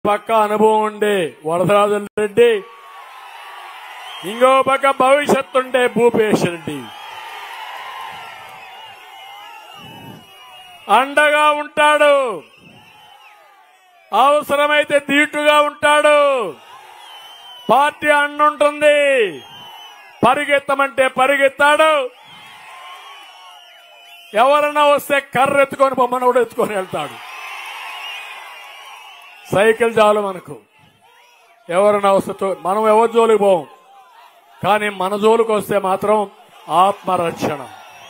పక్క అనుభవం ఉండే వరదరాజుల రెడ్డి ఇంకో పక్క భవిష్యత్తు ఉండే భూపేష్ రెడ్డి అండగా ఉంటాడు అవసరమైతే దీటుగా ఉంటాడు పార్టీ అండుంటుంది పరిగెత్తమంటే పరిగెత్తాడు ఎవరన్నా వస్తే కర్ర ఎత్తుకొని బొమ్మను కూడా ఎత్తుకొని వెళ్తాడు సైకిల్ చాలు మనకు ఎవరన్నా వస్తే మనం ఎవరి జోలికి పోం కానీ మన జోలికి వస్తే మాత్రం ఆత్మరక్షణ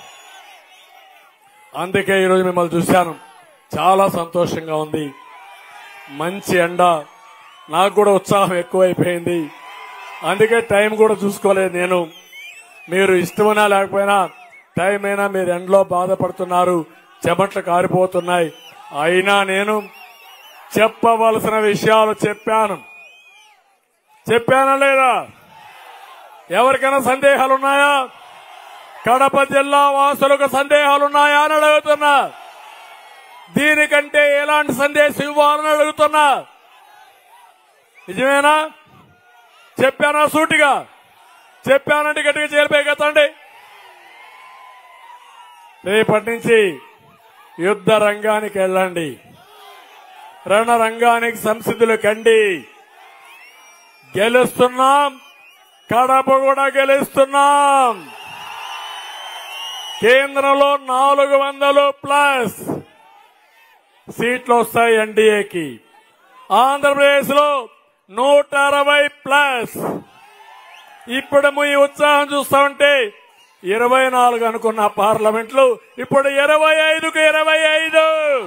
అందుకే ఈరోజు మిమ్మల్ని చూశాను చాలా సంతోషంగా ఉంది మంచి ఎండ నాకు కూడా ఉత్సాహం ఎక్కువైపోయింది అందుకే టైం కూడా చూసుకోలేదు నేను మీరు ఇష్టమైనా లేకపోయినా టైం అయినా మీరు ఎండలో బాధపడుతున్నారు చెమట్లు కారిపోతున్నాయి అయినా నేను చెప్పవలసిన విషయాలు చెప్పాను చెప్పానా లేదా ఎవరికైనా సందేహాలు ఉన్నాయా కడప జిల్లా వాసులకు సందేహాలు ఉన్నాయా అని అడుగుతున్నా దీనికంటే ఎలాంటి సందేశం ఇవ్వాలని అడుగుతున్నా నిజమేనా చెప్పానా సూటిగా చెప్పానంటే గట్టిగా చేరిపోయి కదండి రేపటి నుంచి యుద్ధ రంగానికి వెళ్ళండి రణ రంగానికి సంసిద్ధులు కండి గెలుస్తున్నాం కడప కూడా గెలుస్తున్నాం కేంద్రంలో నాలుగు వందలు ప్లస్ సీట్లు వస్తాయి ఎన్డీఏకి ఆంధ్రప్రదేశ్ లో నూట అరవై ప్లస్ ఇప్పుడు మీ ఉత్సాహం చూస్తా ఉంటే ఇరవై నాలుగు అనుకున్న పార్లమెంట్లు ఇప్పుడు ఇరవై ఐదుకు ఇరవై ఐదు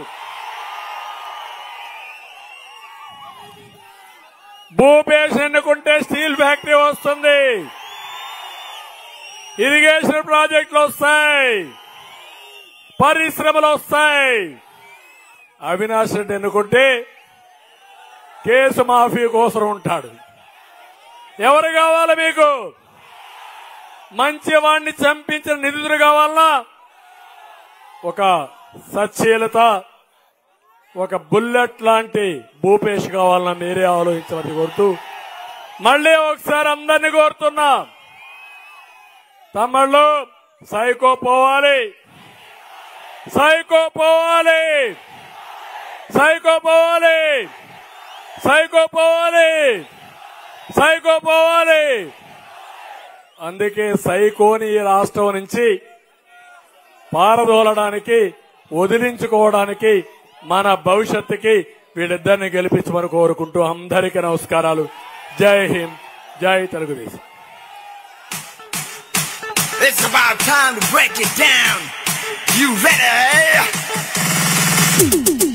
భూపేష్ ఎన్నుకుంటే స్టీల్ ఫ్యాక్టరీ వస్తుంది ఇరిగేషన్ ప్రాజెక్టులు వస్తాయి పరిశ్రమలు వస్తాయి అవినాష్ రెడ్డి ఎన్నుకుంటే కేసు మాఫీ కోసం ఉంటాడు ఎవరు కావాలి మీకు మంచి వాణ్ణి చంపించిన నిధులు కావాలన్నా ఒక సచ్చీలత ఒక బుల్లెట్ లాంటి భూపేష్ కావాలన్నా మీరే ఆలోచించమని కోరుతూ మళ్ళీ ఒకసారి అందరినీ కోరుతున్నా తమ్ముళ్ళు సైకో పోవాలి సైకో పోవాలి సైకో పోవాలి సైకో పోవాలి సైకో పోవాలి అందుకే సైకోని ఈ రాష్ట్రం నుంచి పారదోలడానికి వదిలించుకోవడానికి మన భవిష్యత్తుకి వీళ్ళిద్దరిని గెలిపించమని కోరుకుంటూ అందరికీ నమస్కారాలు జై హింద్ జై Telugu Desam It's about time to break it down. You ready?